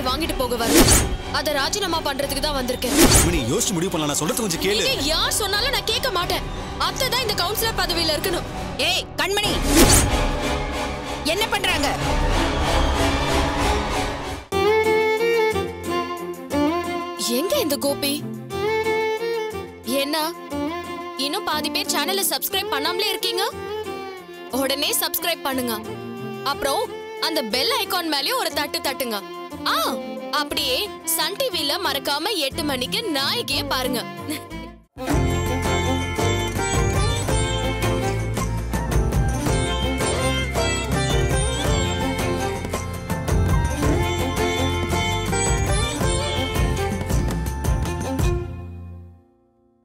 award வாங்கிட்டு போக வரல அத ராஜினாமா பண்றதுக்கு தான் வந்திருக்கேன் நீ யோசிச்சு முடிவு பண்ணலாம் நான் சொல்றது கொஞ்சம் கேளு நீங்க யார் சொன்னாலும் நான் கேட்க மாட்டேன் அத்தை தான் இந்த கவுன்சிலர் பதவியில இருக்கணும் ஏய் கண்மணி என்ன பண்றாங்க எங்க இந்த கோபி என்ன இன்னும் பாதி பேர் சேனலை சப்ஸ்கிரைப் பண்ணாமலே இருக்கீங்க உடனே சப்ஸ்கிரைப் பண்ணுங்க அப்புறம் அந்த பெல் ஐகான் மேலயும் ஒரு தட்டு தட்டுங்க ஆ அப்படியே சன் டிவில மறக்காம எட்டு மணிக்கு நாயகிய பாருங்க